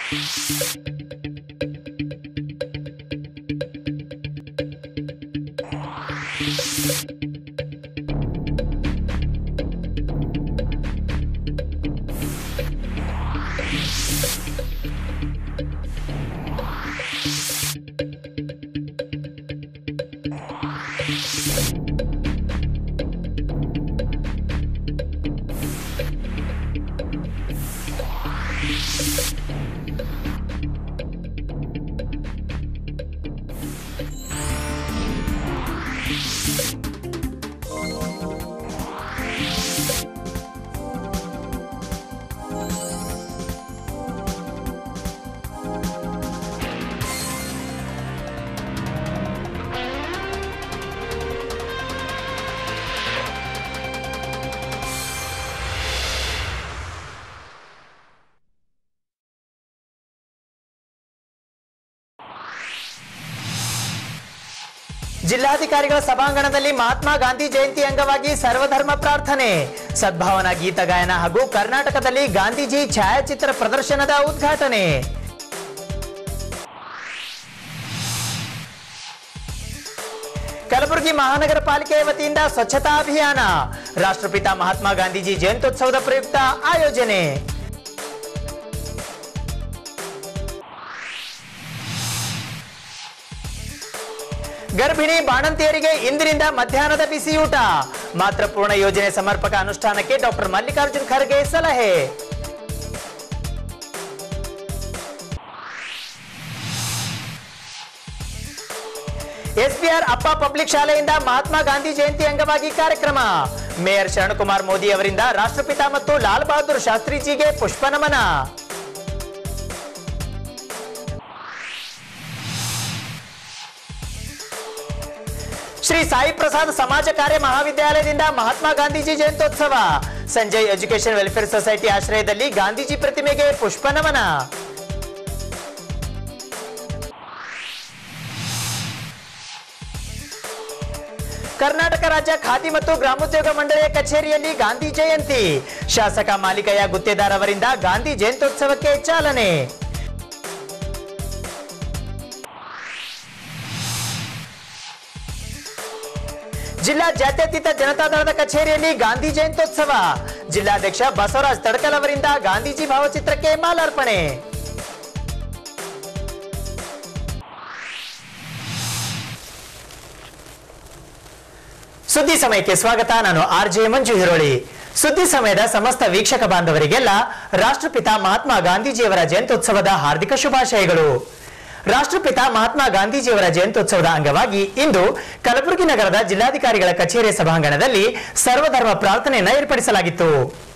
ಜಿಲ್ಲಾಧಿಕಾರಿಗಳ ಸಭಾಂಗಣದಲ್ಲಿ ಮಹಾತ್ಮ ಗಾಂಧಿ ಜಯಂತಿ ಅಂಗವಾಗಿ ಸರ್ವಧರ್ಮ ಪ್ರಾರ್ಥನೆ ಸದ್ಭಾವನಾ ಗೀತ ಗಾಯನ ಹಾಗೂ ಕರ್ನಾಟಕದಲ್ಲಿ ಗಾಂಧೀಜಿ ಛಾಯಾಚಿತ್ರ ಪ್ರದರ್ಶನದ ಉದ್ಘಾಟನೆ ಕಲಬುರಗಿ ಮಹಾನಗರ ಪಾಲಿಕೆಯ ವತಿಯಿಂದ ಸ್ವಚ್ಛತಾ ಅಭಿಯಾನ ರಾಷ್ಟ್ರಪಿತ ಮಹಾತ್ಮ ಗಾಂಧೀಜಿ ಜಯಂತ್ಯೋತ್ಸವದ ಪ್ರಯುಕ್ತ ಆಯೋಜನೆ ಗರ್ಭಿಣಿ ಬಾಣಂತಿಯರಿಗೆ ಇಂದಿನಿಂದ ಮಧ್ಯಾಹ್ನದ ಬಿಸಿಯೂಟ ಮಾತೃಪೂರ್ಣ ಯೋಜನೆ ಸಮರ್ಪಕ ಅನುಷ್ಠಾನಕ್ಕೆ ಡಾಕ್ಟರ್ ಮಲ್ಲಿಕಾರ್ಜುನ್ ಖರ್ಗೆ ಸಲಹೆ ಎಸ್ಬಿಆರ್ ಅಪ್ಪ ಪಬ್ಲಿಕ್ ಶಾಲೆಯಿಂದ ಮಹಾತ್ಮ ಗಾಂಧಿ ಜಯಂತಿ ಅಂಗವಾಗಿ ಕಾರ್ಯಕ್ರಮ ಮೇಯರ್ ಶರಣಕುಮಾರ್ ಮೋದಿ ಅವರಿಂದ ರಾಷ್ಟ್ರಪಿತ ಮತ್ತು ಲಾಲ್ ಬಹದ್ದೂರ್ ಶಾಸ್ತ್ರಿಜಿಗೆ ಪುಷ್ಪ ನಮನ ಶ್ರೀ ಸಾಯಿ ಪ್ರಸಾದ್ ಸಮಾಜ ಕಾರ್ಯ ಮಹಾವಿದ್ಯಾಲಯದಿಂದ ಮಹಾತ್ಮ ಗಾಂಧೀಜಿ ಜಯಂತ್ಯೋತ್ಸವ ಸಂಜಯ್ ಎಜುಕೇಶನ್ ವೆಲ್ಫೇರ್ ಸೊಸೈಟಿ ಆಶ್ರಯದಲ್ಲಿ ಗಾಂಧೀಜಿ ಪ್ರತಿಮೆಗೆ ಪುಷ್ಪ ನಮನ ಕರ್ನಾಟಕ ರಾಜ್ಯ ಖಾದಿ ಮತ್ತು ಗ್ರಾಮೋದ್ಯೋಗ ಮಂಡಳಿಯ ಕಚೇರಿಯಲ್ಲಿ ಗಾಂಧಿ ಜಯಂತಿ ಶಾಸಕ ಮಾಲಿಕಯ್ಯ ಗುತ್ತೇದಾರ್ ಅವರಿಂದ ಗಾಂಧಿ ಜಯಂತ್ಯೋತ್ಸವಕ್ಕೆ ಚಾಲನೆ ಜಿಲ್ಲಾ ಜಾತ್ಯತೀತ ಜನತಾದಳದ ಕಚೇರಿಯಲ್ಲಿ ಗಾಂಧಿ ಜಯಂತ್ಯೋತ್ಸವ ಜಿಲ್ಲಾಧ್ಯಕ್ಷ ಬಸವರಾಜ್ ತಡಕಲ್ ಅವರಿಂದ ಗಾಂಧೀಜಿ ಭಾವಚಿತ್ರಕ್ಕೆ ಮಾಲಾರ್ಪಣೆ ಸುದ್ದಿ ಸಮಯಕ್ಕೆ ಸ್ವಾಗತ ನಾನು ಆರ್ ಜೆ ಮಂಜು ಹಿರೋಳಿ ಸುದ್ದಿ ಸಮಯದ ಸಮಸ್ತ ವೀಕ್ಷಕ ಬಾಂಧವರಿಗೆಲ್ಲ ರಾಷ್ಟ್ರಪಿತ ಮಹಾತ್ಮ ಗಾಂಧೀಜಿಯವರ ಜಯಂತ್ಯೋತ್ಸವದ ಹಾರ್ದಿಕ ಶುಭಾಶಯಗಳು ರಾಷ್ಟ್ರಪಿತ ಮಹಾತ್ಮ ಗಾಂಧೀಜಿಯವರ ಜಯಂತ್ಯೋತ್ಸವದ ಅಂಗವಾಗಿ ಇಂದು ಕಲಬುರಗಿ ನಗರದ ಜಿಲ್ಲಾಧಿಕಾರಿಗಳ ಕಚೇರಿ ಸಭಾಂಗಣದಲ್ಲಿ ಸರ್ವಧರ್ಮ ಪ್ರಾರ್ಥನೆಯನ್ನು ಏರ್ಪಡಿಸಲಾಗಿತ್ತು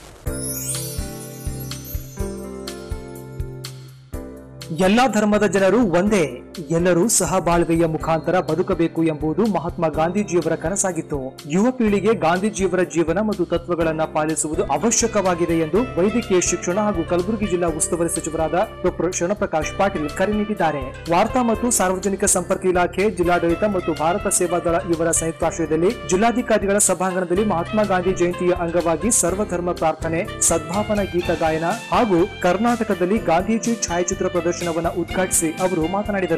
ಎಲ್ಲಾ ಧರ್ಮದ ಜನರು ಒಂದೇ ಎಲ್ಲರೂ ಸಹಬಾಳ್ವೆಯ ಮುಖಾಂತರ ಬದುಕಬೇಕು ಎಂಬುದು ಮಹಾತ್ಮ ಗಾಂಧೀಜಿಯವರ ಕನಸಾಗಿತ್ತು ಯುವ ಪೀಳಿಗೆ ಗಾಂಧೀಜಿಯವರ ಜೀವನ ಮತ್ತು ತತ್ವಗಳನ್ನ ಪಾಲಿಸುವುದು ಅವಶ್ಯಕವಾಗಿದೆ ಎಂದು ವೈದ್ಯಕೀಯ ಶಿಕ್ಷಣ ಹಾಗೂ ಕಲಬುರಗಿ ಜಿಲ್ಲಾ ಉಸ್ತುವಾರಿ ಸಚಿವರಾದ ಡಾಕ್ಟರ್ ಶರಣಪ್ರಕಾಶ್ ಪಾಟೀಲ್ ಕರೆ ನೀಡಿದ್ದಾರೆ ವಾರ್ತಾ ಮತ್ತು ಸಾರ್ವಜನಿಕ ಸಂಪರ್ಕ ಇಲಾಖೆ ಜಿಲ್ಲಾಡಳಿತ ಮತ್ತು ಭಾರತ ಸೇವಾದಳ ಇವರ ಸಂಯುಕ್ತಾಶ್ರಯದಲ್ಲಿ ಜಿಲ್ಲಾಧಿಕಾರಿಗಳ ಸಭಾಂಗಣದಲ್ಲಿ ಮಹಾತ್ಮ ಗಾಂಧಿ ಜಯಂತಿಯ ಅಂಗವಾಗಿ ಸರ್ವಧರ್ಮ ಪ್ರಾರ್ಥನೆ ಸದ್ಭಾವನಾ ಗೀತ ಗಾಯನ ಹಾಗೂ ಕರ್ನಾಟಕದಲ್ಲಿ ಗಾಂಧೀಜಿ ಛಾಯಾಚಿತ್ರ ಪ್ರದರ್ಶನವನ್ನು ಉದ್ಘಾಟಿಸಿ ಅವರು ಮಾತನಾಡಿದರು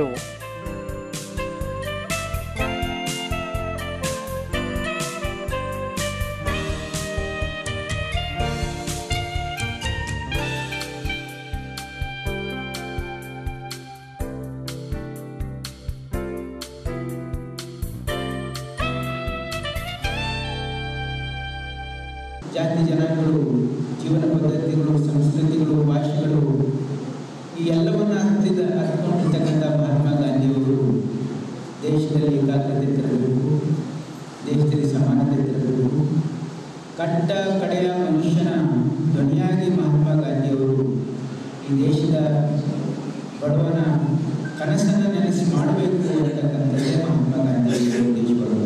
ಜಾತಿ ಜನಾಂಗಗಳು ಜೀವನ ಪದ್ಧತಿಗಳು ಸಂಸ್ಕೃತಿಗಳು ಭಾಷೆಗಳು ಈ ಎಲ್ಲವನ್ನು ಹತ್ತಿದ ಹತ್ಕೊಂಡಿರ್ತಕ್ಕಂಥ ಮಹಾತ್ಮ ಗಾಂಧಿಯವರು ದೇಶದಲ್ಲಿ ಏಕಾಗ್ರತೆ ತರಬೇಕು ದೇಶದಲ್ಲಿ ಸಮಾನತೆ ತರಬೇಕು ಕಟ್ಟ ಕಡೆಯ ಮನುಷ್ಯನ ಧ್ವನಿಯಾಗಿ ಮಹಾತ್ಮ ಗಾಂಧಿಯವರು ಈ ದೇಶದ ಬಡವನ ಕನಸನ್ನು ನೆನೆಸಿ ಮಾಡಬೇಕು ಅಂತಕ್ಕಂಥದ್ದೇ ಮಹಾತ್ಮ ಗಾಂಧಿಯವರ ಉದ್ದೇಶಗಳು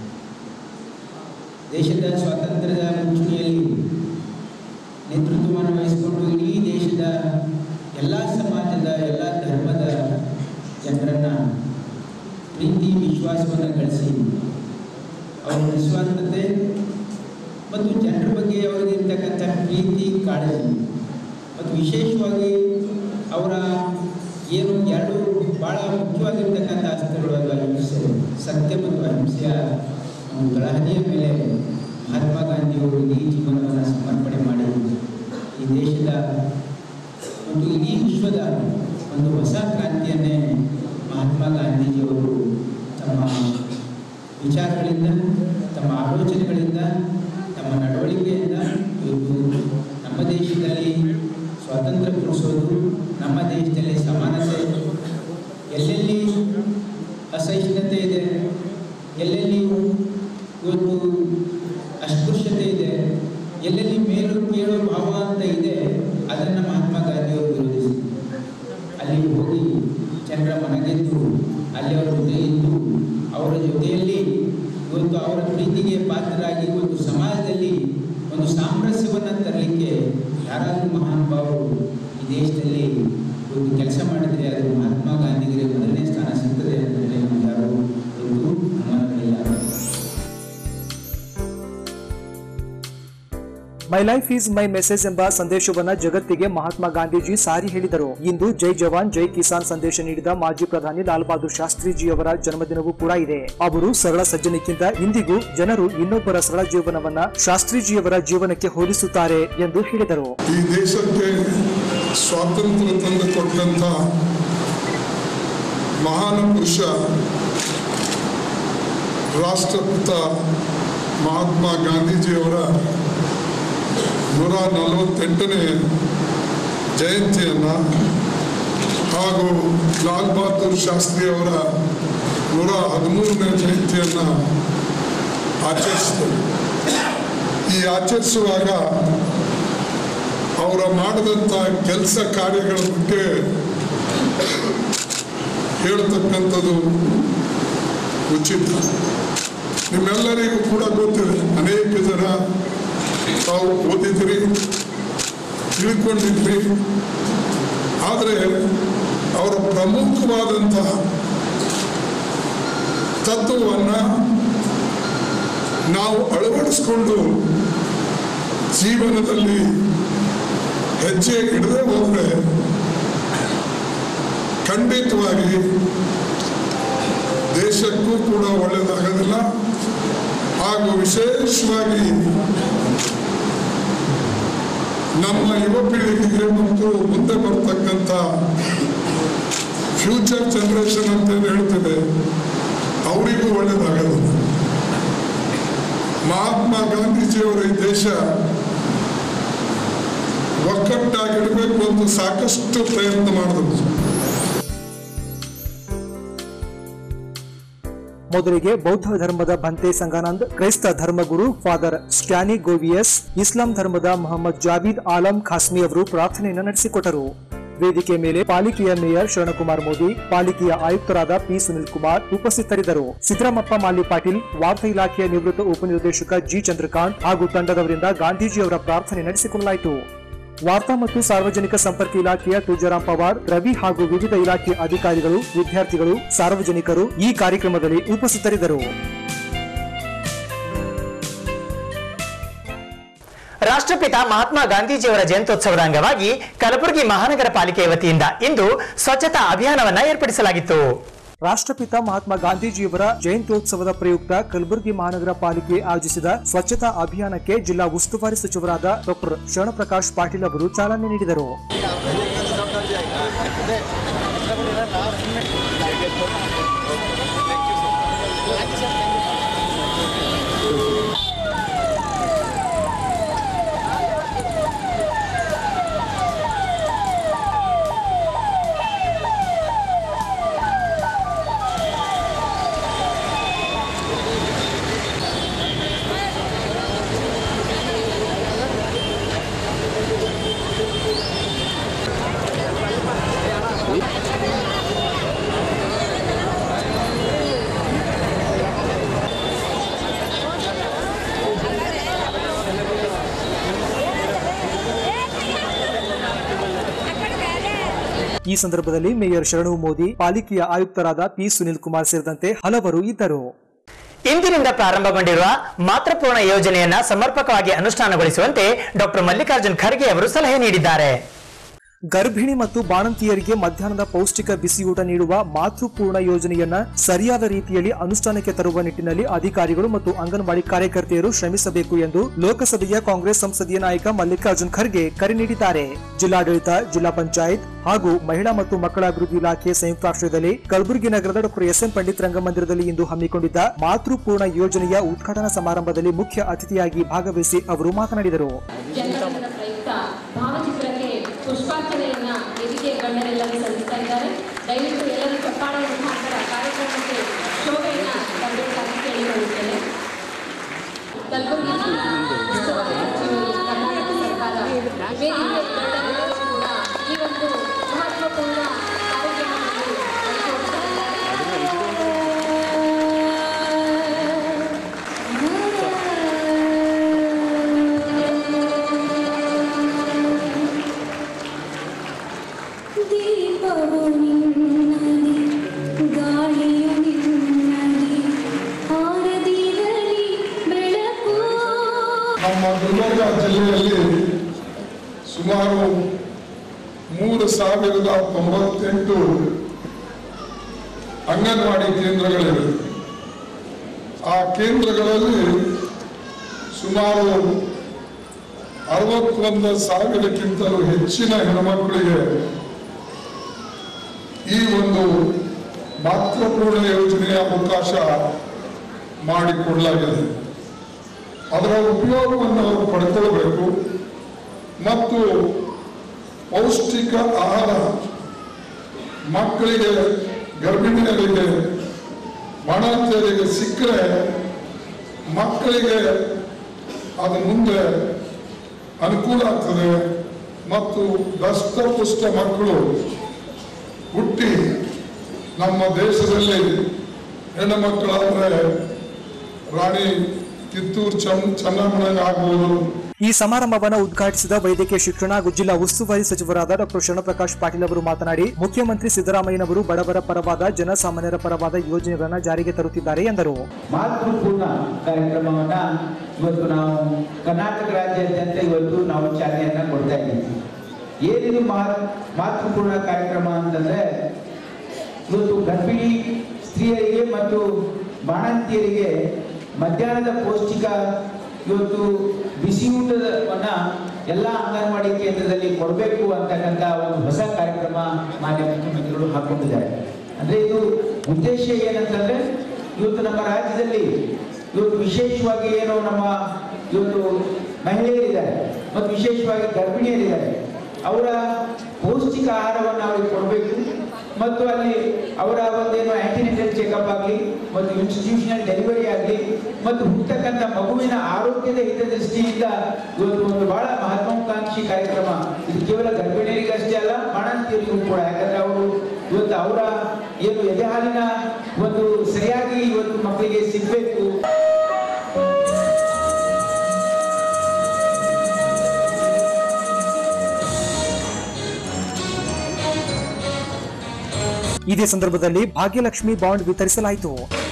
ದೇಶದ ಸ್ವಾತಂತ್ರ್ಯದ ಮುಂಚೂಣಿಯಲ್ಲಿ ನೇತೃತ್ವವನ್ನು ವಹಿಸಿಕೊಂಡು ಇಡೀ ದೇಶದ ಎಲ್ಲ ಸಮಾಜದ ಎಲ್ಲ ಧರ್ಮದ ಜನರನ್ನು ಪ್ರೀತಿ ವಿಶ್ವಾಸವನ್ನು ಗಳಿಸಿ ಅವರ ನಿಸ್ವಾರ್ಥತೆ ಮತ್ತು ಜನರ ಬಗ್ಗೆ ಅವರಿಗೆ ಇರ್ತಕ್ಕಂಥ ಪ್ರೀತಿ ಕಾಳಜಿ ಮತ್ತು ವಿಶೇಷವಾಗಿ ಅವರ ಮುಖ್ಯವಾಗಿರ್ತಕ್ಕಂಥ ಅಸ್ತ್ರಗಳು ಅದು ಅಹಿಂಸೆ ಸತ್ಯ ಮತ್ತು ಅಹಿಂಸೆಯ ಒಂದು ಗಳಹದಿಯ ಮೇಲೆ ಮಹಾತ್ಮ ಗಾಂಧಿಯವರು ಇಡೀ ಜೀವನವನ್ನು ಸಮರ್ಪಣೆ ಮಾಡಿ ಈ ದೇಶದ ಮತ್ತು ಇಡೀ ವಿಶ್ವದ ಒಂದು ಹೊಸ ಕ್ರಾಂತಿಯನ್ನೇ ಮಹಾತ್ಮ ಗಾಂಧೀಜಿಯವರು ತಮ್ಮ ವಿಚಾರಗಳಿಂದ ತಮ್ಮ ಆಲೋಚನೆಗಳಿಂದ ತಮ್ಮ ನಡವಳಿಕೆಯಿಂದ ಇವತ್ತು ನಮ್ಮ ದೇಶದಲ್ಲಿ ಸ್ವಾತಂತ್ರ್ಯ ಕೊಡಿಸೋದು ನಮ್ಮ ದೇಶದಲ್ಲಿ ಸಮಾನತೆ ಎಲ್ಲೆಲ್ಲಿ ಅಸಹಿಷ್ಣುತೆ ಇದೆ ಎಲ್ಲೆಲ್ಲಿ ಇವತ್ತು ಅಸ್ಪೃಶ್ಯತೆ ಇದೆ ಎಲ್ಲೆಲ್ಲಿ ಮೇಲು ಕೀಳು ಭಾವ ಅಂತ ಇದೆ ಅದನ್ನು ಮಹಾತ್ಮ ಗಾಂಧಿಯವರು ವಿರೋಧಿಸಿದರು ಅಲ್ಲಿ ಹೋಗಿ ಜನರ ಮನಗೆದ್ದು ಅಲ್ಲಿ ಅವರ ಜೊತೆ ಇದ್ದು ಅವರ ಜೊತೆಯಲ್ಲಿ ಇವತ್ತು ಅವರ ಪ್ರೀತಿಗೆ ಪಾತ್ರರಾಗಿ ಒಂದು ಸಮಾಜದಲ್ಲಿ ಒಂದು ಸಾಮರಸ್ಯವನ್ನು ತರಲಿಕ್ಕೆ ಯಾರಾದರೂ ಮಹಾನುಭಾವರು ಈ ದೇಶದಲ್ಲಿ ಒಂದು ಕೆಲಸ ಮಾಡಿದರೆ ಅದು ಮಹಾತ್ಮ ಗಾಂಧಿಗೆ ಮೊದಲನೇ ಸ್ಥಾನ ಸಿಗ್ತದೆ ಅಂತ ಹೇಳಿ ಯಾರು ಒಂದು ಅನುಮಾನಗಳಿಲ್ಲ my life is my message ಎಂಬ ಸಂದೇಶವನ್ನ ಜಗತ್ತಿಗೆ ಮಹಾತ್ಮ ಗಾಂಧೀಜಿ ಸಾರಿ ಹೇಳಿದರು ಇಂದು ಜೈ ಜವಾನ್ ಜೈ ಕಿಸಾನ್ ಸಂದೇಶ ನೀಡಿದ ಮಾಜಿ ಪ್ರಧಾನಿ ಲಾಲ್ ಬಹದ್ದೂರ್ ಶಾಸ್ತ್ರಿಜಿಯವರ ಜನ್ಮದಿನವೂ ಕೂಡ ಇದೆ ಅವರು ಸರಳ ಸಜ್ಜನಿಕ್ಕಿಂತ ಇಂದಿಗೂ ಜನರು ಇನ್ನೊಬ್ಬರ ಸರಳ ಜೀವನವನ್ನ ಶಾಸ್ತ್ರಿಜಿಯವರ ಜೀವನಕ್ಕೆ ಹೋಲಿಸುತ್ತಾರೆ ಎಂದು ಹೇಳಿದರು ಈ ದೇಶಕ್ಕೆ ಸ್ವಾತಂತ್ರ್ಯ ತಂದು ಕೊಟ್ಟಂಥ ಮಹಾನ್ ಪುರುಷ ರಾಷ್ಟ್ರಪಿತ ಮಹಾತ್ಮ ಗಾಂಧೀಜಿಯವರ ನೂರ ನಲವತ್ತೆಂಟನೇ ಜಯಂತಿಯನ್ನು ಹಾಗೂ ಲಾಲ್ ಬಹದ್ದೂರ್ ಶಾಸ್ತ್ರಿಯವರ ನೂರ ಹದಿಮೂರನೇ ಜಯಂತಿಯನ್ನು ಆಚರಿಸಿದರು ಈ ಆಚರಿಸುವಾಗ ಅವರ ಮಾಡಿದಂಥ ಕೆಲಸ ಕಾರ್ಯಗಳ ಬಗ್ಗೆ ಹೇಳ್ತಕ್ಕಂಥದ್ದು ಉಚಿತ ನಿಮ್ಮೆಲ್ಲರಿಗೂ ಕೂಡ ಗೊತ್ತಿದೆ ಅನೇಕ ಜನ ತಾವು ಓದಿದ್ರಿ ತಿಳ್ಕೊಂಡಿದ್ರಿ ಆದರೆ ಅವರ ಪ್ರಮುಖವಾದಂತಹ ತತ್ವವನ್ನು ನಾವು ಅಳವಡಿಸ್ಕೊಂಡು ಜೀವನದಲ್ಲಿ ಹೆಜ್ಜೆ ಇಡದೆ ಹೋದರೆ ಖಂಡಿತವಾಗಿ ದೇಶಕ್ಕೂ ಕೂಡ ಒಳ್ಳೆಯದಾಗೋದಿಲ್ಲ ಹಾಗೂ ವಿಶೇಷವಾಗಿ ನಮ್ಮ ಯುವ ಪೀಳಿಗೆಗೆ ಮತ್ತು ಮುಂದೆ ಬರ್ತಕ್ಕಂಥ ಫ್ಯೂಚರ್ ಜನರೇಷನ್ ಅಂತ ಏನು ಹೇಳ್ತೇವೆ ಅವರಿಗೂ ಒಳ್ಳೆಯದಾಗೋದಿಲ್ಲ ಮಹಾತ್ಮ ಗಾಂಧೀಜಿಯವರ ಈ ದೇಶ ಒಕ್ಕಟ್ಟಾಗಿಡಬೇಕು ಅಂತ ಸಾಕಷ್ಟು ಪ್ರಯತ್ನ ಮಾಡಿದ್ರು ಮೊದಲಿಗೆ ಬೌದ್ಧ ಧರ್ಮದ ಭಂತೆ ಸಂಗಾನಂದ್ ಕ್ರೈಸ್ತ ಧರ್ಮಗುರು ಫಾದರ್ ಸ್ಟ್ಯಾನಿ ಗೋವಿಯಸ್ ಇಸ್ಲಾಂ ಧರ್ಮದ ಮೊಹಮ್ಮದ್ ಜಾವೀದ್ ಆಲಂ ಖಾಸ್ಮಿ ಅವರು ಪ್ರಾರ್ಥನೆಯನ್ನು ನಡೆಸಿಕೊಟ್ಟರು ವೇದಿಕೆ ಮೇಲೆ ಪಾಲಿಕೆಯ ಮೇಯರ್ ಶರಣಕುಮಾರ್ ಮೋದಿ ಪಾಲಿಕೆಯ ಆಯುಕ್ತರಾದ ಪಿ ಸುನಿಲ್ ಕುಮಾರ್ ಉಪಸ್ಥಿತರಿದ್ದರು ಸಿದ್ದರಾಮಪ್ಪ ಮಾಲಿ ಪಾಟೀಲ್ ವಾರ್ತಾ ಇಲಾಖೆಯ ನಿವೃತ್ತ ಉಪನಿರ್ದೇಶಕ ಜಿ ಚಂದ್ರಕಾಂತ್ ಹಾಗೂ ತಂಡದವರಿಂದ ಗಾಂಧೀಜಿಯವರ ಪ್ರಾರ್ಥನೆ ನಡೆಸಿಕೊಳ್ಳಲಾಯಿತು ವಾರ್ತಾ ಮತ್ತು ಸಾರ್ವಜನಿಕ ಸಂಪರ್ಕ ಇಲಾಖೆಯ ತುಜರಾಂ ಪವಾರ್ ರವಿ ಹಾಗೂ ವಿವಿಧ ಇಲಾಖೆಯ ಅಧಿಕಾರಿಗಳು ವಿದ್ಯಾರ್ಥಿಗಳು ಸಾರ್ವಜನಿಕರು ಈ ಕಾರ್ಯಕ್ರಮದಲ್ಲಿ ಉಪಸ್ಥಿತರಿದ್ದರು ರಾಷ್ಟ್ರಪಿತ ಮಹಾತ್ಮ ಗಾಂಧೀಜಿಯವರ ಜಯಂತ್ಯೋತ್ಸವದ ಅಂಗವಾಗಿ ಕಲಬುರಗಿ ಮಹಾನಗರ ಪಾಲಿಕೆಯ ವತಿಯಿಂದ ಇಂದು ಸ್ವಚ್ಛತಾ ಅಭಿಯಾನವನ್ನ ಏರ್ಪಡಿಸಲಾಗಿತ್ತು ರಾಷ್ಟ್ರಪಿತ ಮಹಾತ್ಮ ಗಾಂಧೀಜಿಯವರ ಜಯಂತ್ಯೋತ್ಸವದ ಪ್ರಯುಕ್ತ ಕಲಬುರಗಿ ಮಹಾನಗರ ಪಾಲಿಕೆ ಆಯೋಜಿಸಿದ ಸ್ವಚ್ಛತಾ ಅಭಿಯಾನಕ್ಕೆ ಜಿಲ್ಲಾ ಉಸ್ತುವಾರಿ ಸಚಿವರಾದ ಡಾಕ್ಟರ್ ಶರಣಪ್ರಕಾಶ್ ಪಾಟೀಲ್ ಅವರು ಚಾಲನೆ ನೀಡಿದರು ಈ ಸಂದರ್ಭದಲ್ಲಿ ಮೇಯರ್ ಶರಣು ಮೋದಿ ಪಾಲಿಕೆಯ ಆಯುಕ್ತರಾದ ಪಿ ಸುನಿಲ್ ಕುಮಾರ್ ಸೇರಿದಂತೆ ಹಲವರು ಇದ್ದರು ಇಂದಿನಿಂದ ಪ್ರಾರಂಭಗೊಂಡಿರುವ ಮಾತೃಪೂರ್ಣ ಯೋಜನೆಯನ್ನ ಸಮರ್ಪಕವಾಗಿ ಅನುಷ್ಠಾನಗೊಳಿಸುವಂತೆ ಡಾಕ್ಟರ್ ಮಲ್ಲಿಕಾರ್ಜುನ್ ಖರ್ಗೆ ಅವರು ಸಲಹೆ ನೀಡಿದ್ದಾರೆ ಗರ್ಭಿಣಿ ಮತ್ತು ಬಾಣಂತಿಯರಿಗೆ ಮಧ್ಯಾಹ್ನದ ಪೌಷ್ಟಿಕ ಬಿಸಿಯೂಟ ನೀಡುವ ಮಾತೃಪೂರ್ಣ ಯೋಜನೆಯನ್ನ ಸರಿಯಾದ ರೀತಿಯಲ್ಲಿ ಅನುಷ್ಠಾನಕ್ಕೆ ತರುವ ನಿಟ್ಟಿನಲ್ಲಿ ಅಧಿಕಾರಿಗಳು ಮತ್ತು ಅಂಗನವಾಡಿ ಕಾರ್ಯಕರ್ತೆಯರು ಶ್ರಮಿಸಬೇಕು ಎಂದು ಲೋಕಸಭೆಯ ಕಾಂಗ್ರೆಸ್ ಸಂಸದೀಯ ನಾಯಕ ಮಲ್ಲಿಕಾರ್ಜುನ್ ಖರ್ಗೆ ಕರೆ ನೀಡಿದ್ದಾರೆ ಜಿಲ್ಲಾಡಳಿತ ಜಿಲ್ಲಾ ಪಂಚಾಯತ್ ಹಾಗೂ ಮಹಿಳಾ ಮತ್ತು ಮಕ್ಕಳ ಅಭಿವೃದ್ಧಿ ಇಲಾಖೆ ಸಂಯುಕ್ತಾಶ್ರಯದಲ್ಲಿ ಕಲಬುರಗಿ ನಗರದ ಡಾಕ್ಟರ್ ಎಸ್ ಎಂ ಪಂಡಿತ್ ರಂಗಮಂದಿರದಲ್ಲಿ ಇಂದು ಹಮ್ಮಿಕೊಂಡಿದ್ದ ಮಾತೃಪೂರ್ಣ ಯೋಜನೆಯ ಉದ್ಘಾಟನಾ ಸಮಾರಂಭದಲ್ಲಿ ಮುಖ್ಯ ಅತಿಥಿಯಾಗಿ ಭಾಗವಹಿಸಿ ಅವರು ಮಾತನಾಡಿದರು ಜನ್ಮದಿನದ ಪ್ರಯುಕ್ತ ಭಾವಚಿತ್ರಕ್ಕೆ ಪುಷ್ಪಾರ್ಚನೆಯನ್ನ ವೇದಿಕೆ ಗಣ್ಯರೆಲ್ಲರೂ ಸಲ್ಲಿಸ್ತಾ ಇದ್ದಾರೆ ದಯವಿಟ್ಟು ಎಲ್ಲರೂ ಚಪ್ಪಾಳೆ ಮುಖಾಂತರ ಕಾರ್ಯಕ್ರಮಕ್ಕೆ ಶೋಭೆಯನ್ನ ತರಬೇಕಾಗಿ ಕೇಳಿಕೊಳ್ಳುತ್ತೇನೆ ಕಲಬುರಗಿ ಉತ್ಸವದ ಸಚಿವರು ಕರ್ನಾಟಕ ಸರ್ಕಾರ ವೇದಿಕೆ ಗಣ್ಯರೆಲ್ಲರೂ ಕೂಡ ಈ ಒಂದು ಮಹತ್ವಪೂರ್ಣ ಕಾರ್ಯಕ್ರಮದಲ್ಲಿ ದೀಪವು ನಿನ್ನಲಿ ಗಾಳಿಯು ನಿನ್ನಲಿ ಹಾರದಿರಲಿ ಬೆಳಕು ನಮ್ಮ ಗುಲ್ಬರ್ಗ ಜಿಲ್ಲೆಯಲ್ಲಿ ಸುಮಾರು ಮೂರು ಸಾವಿರದ ತೊಂಬತ್ತೆಂಟು ಅಂಗನವಾಡಿ ಕೇಂದ್ರಗಳಿವೆ ಆ ಕೇಂದ್ರಗಳಲ್ಲಿ ಸುಮಾರು ಅರವತ್ತೊಂದು ಸಾವಿರಕ್ಕಿಂತಲೂ ಹೆಚ್ಚಿನ ಹೆಣ್ಮಕ್ಕಳಿಗೆ ಈ ಒಂದು ಮಾತೃಪೂರ್ಣ ಯೋಜನೆಯ ಅವಕಾಶ ಮಾಡಿಕೊಡಲಾಗಿದೆ ಅದರ ಉಪಯೋಗವನ್ನು ಅವರು ಪಡ್ಕೊಳ್ಬೇಕು ಮತ್ತು ಪೌಷ್ಟಿಕ ಆಹಾರ ಮಕ್ಕಳಿಗೆ ಗರ್ಭಿಣಿಯರಿಗೆ ಬಾಣಂತಿಯರಿಗೆ ಸಿಕ್ಕರೆ ಮಕ್ಕಳಿಗೆ ಅದು ಮುಂದೆ ಅನುಕೂಲ ಆಗ್ತದೆ ಮತ್ತು ದಷ್ಟಪುಷ್ಟ ಮಕ್ಕಳು ಹುಟ್ಟಿ ನಮ್ಮ ದೇಶದಲ್ಲಿ ಹೆಣ್ಣು ಮಕ್ಕಳಾದ್ರೆ ರಾಣಿ ಕಿತ್ತೂರು ಚನ್ ಚೆನ್ನಮ್ಮನಂಗೆ ಆಗ್ಬೋದು ಈ ಸಮಾರಂಭವನ್ನು ಉದ್ಘಾಟಿಸಿದ ವೈದ್ಯಕೀಯ ಶಿಕ್ಷಣ ಹಾಗೂ ಜಿಲ್ಲಾ ಉಸ್ತುವಾರಿ ಸಚಿವರಾದ ಡಾಕ್ಟರ್ ಶರಣಪ್ರಕಾಶ್ ಪಾಟೀಲ್ ಅವರು ಮಾತನಾಡಿ ಮುಖ್ಯಮಂತ್ರಿ ಸಿದ್ದರಾಮಯ್ಯನವರು ಬಡವರ ಪರವಾದ ಜನಸಾಮಾನ್ಯರ ಪರವಾದ ಯೋಜನೆಗಳನ್ನು ಜಾರಿಗೆ ತರುತ್ತಿದ್ದಾರೆ ಎಂದರು ಮಾತೃಪೂರ್ಣ ಕಾರ್ಯಕ್ರಮವನ್ನ ಇವತ್ತು ನಾವು ಕರ್ನಾಟಕ ರಾಜ್ಯಾದ್ಯಂತ ಇವತ್ತು ನಾವು ಚಾಲನೆಯನ್ನ ಕೊಡ್ತಾ ಇದ್ದೀವಿ ಏನಿದು ಮಾ- ಮಾತೃಪೂರ್ಣ ಕಾರ್ಯಕ್ರಮ ಅಂತಂದ್ರೆ ಇವತ್ತು ಗರ್ಭಿಣಿ ಸ್ತ್ರೀಯರಿಗೆ ಮತ್ತು ಬಾಣಂತಿಯರಿಗೆ ಮಧ್ಯಾಹ್ನದ ಪೌಷ್ಟಿಕ ಇವತ್ತು ಬಿಸಿಯೂಟವನ್ನ ಎಲ್ಲ ಅಂಗನವಾಡಿ ಕೇಂದ್ರದಲ್ಲಿ ಕೊಡಬೇಕು ಅಂತಕ್ಕಂಥ ಒಂದು ಹೊಸ ಕಾರ್ಯಕ್ರಮ ಮಾನ್ಯ ಮುಖ್ಯಮಂತ್ರಿಗಳು ಹಾಕೊಂಡಿದ್ದಾರೆ ಅಂದ್ರೆ ಇದು ಉದ್ದೇಶ ಏನಂತಂದ್ರೆ ಇವತ್ತು ನಮ್ಮ ರಾಜ್ಯದಲ್ಲಿ ಇವತ್ತು ವಿಶೇಷವಾಗಿ ಏನು ನಮ್ಮ ಇವತ್ತು ಮಹಿಳೆಯರಿದ್ದಾರೆ ಮತ್ತು ವಿಶೇಷವಾಗಿ ಗರ್ಭಿಣಿಯರಿದ್ದಾರೆ ಅವರ ಪೌಷ್ಟಿಕ ಆಹಾರವನ್ನು ಅವರಿಗೆ ಕೊಡಬೇಕು ಮತ್ತು ಅಲ್ಲಿ ಅವರ ಒಂದೇನು ಆಂಟಿನೆಟಲ್ ಚೆಕಪ್ ಆಗಲಿ ಮತ್ತು ಇನ್ಸ್ಟಿಟ್ಯೂಷನಲ್ ಡೆಲಿವರಿ ಆಗಲಿ ಮತ್ತು ಹುಟ್ಟತಕ್ಕಂಥ ಮಗುವಿನ ಆರೋಗ್ಯದ ಹಿತದೃಷ್ಟಿಯಿಂದ ಇವತ್ತು ಒಂದು ಬಹಳ ಮಹತ್ವಾಕಾಂಕ್ಷಿ ಕಾರ್ಯಕ್ರಮ ಇದು ಕೇವಲ ಗರ್ಭಿಣಿಯರಿಗೆ ಅಷ್ಟೇ ಅಲ್ಲ ಬಾಣಂತಿಯರಿಗೂ ಕೂಡ ಯಾಕಂದ್ರೆ ಅವರು ಇವತ್ತು ಅವರ ಏನು ಎದೆ ಹಾಲಿನ ಒಂದು ಸರಿಯಾಗಿ ಇವತ್ತು ಮಕ್ಕಳಿಗೆ ಸಿಗಬೇಕು ಇದೇ ಸಂದರ್ಭದಲ್ಲಿ ಭಾಗ್ಯಲಕ್ಷ್ಮಿ ಬಾಂಡ್ ವಿತರಿಸಲಾಯಿತು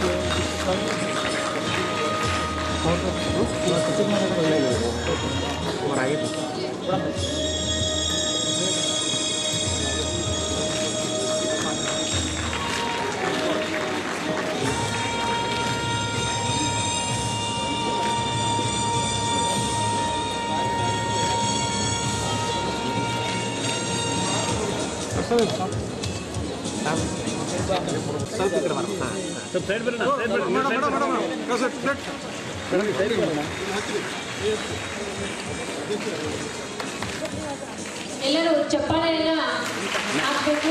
ಎಲ್ಲರೂ ಚಪ್ಪಾಳೆಯನ್ನ ಹಾಕಬೇಕು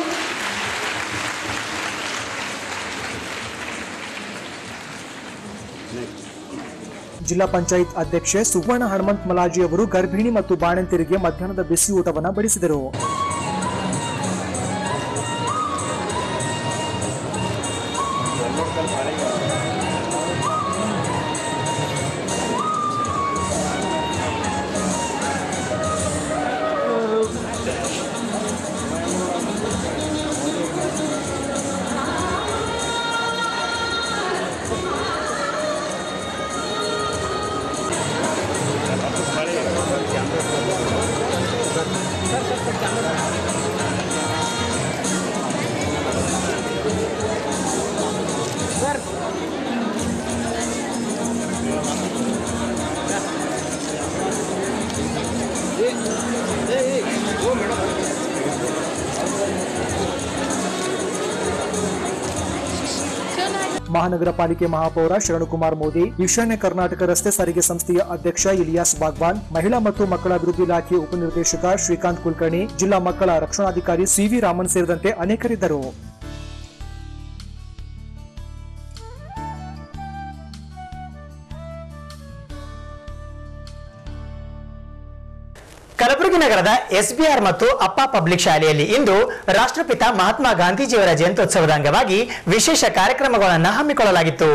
ಜಿಲ್ಲಾ ಪಂಚಾಯತ್ ಅಧ್ಯಕ್ಷೆ ಸುವರ್ಣ ಹನುಮಂತ್ ಮಲಾಜಿ ಅವರು ಗರ್ಭಿಣಿ ಮತ್ತು ಬಾಣಂತಿಯರಿಗೆ ಮಧ್ಯಾಹ್ನದ ಬಿಸಿ ಊಟವನ್ನು ಬಡಿಸಿದರು Vale. ಮಹಾನಗರ ಪಾಲಿಕೆ ಮಹಾಪೌರ ಶರಣಕುಮಾರ್ ಮೋದಿ ಈಶಾನ್ಯ ಕರ್ನಾಟಕ ರಸ್ತೆ ಸಾರಿಗೆ ಸಂಸ್ಥೆಯ ಅಧ್ಯಕ್ಷ ಇಲಿಯಾಸ್ ಬಾಗ್ವಾನ್ ಮಹಿಳಾ ಮತ್ತು ಮಕ್ಕಳ ಅಭಿವೃದ್ಧಿ ಇಲಾಖೆ ಉಪನಿರ್ದೇಶಕ ಶ್ರೀಕಾಂತ್ ಕುಲಕರ್ಣಿ ಜಿಲ್ಲಾ ಮಕ್ಕಳ ರಕ್ಷಣಾಧಿಕಾರಿ ಸಿವಿ ರಾಮನ್ ಸೇರಿದಂತೆ ಅನೇಕರಿದ್ದರು ಕಲಬುರಗಿ ನಗರದ ಎಸ್ಬಿಆರ್ ಮತ್ತು ಅಪ್ಪ ಪಬ್ಲಿಕ್ ಶಾಲೆಯಲ್ಲಿ ಇಂದು ರಾಷ್ಟ್ರಪಿತ ಮಹಾತ್ಮ ಗಾಂಧೀಜಿಯವರ ಜಯಂತ್ಯೋತ್ಸವದ ಅಂಗವಾಗಿ ವಿಶೇಷ ಕಾರ್ಯಕ್ರಮಗಳನ್ನು ಹಮ್ಮಿಕೊಳ್ಳಲಾಗಿತ್ತು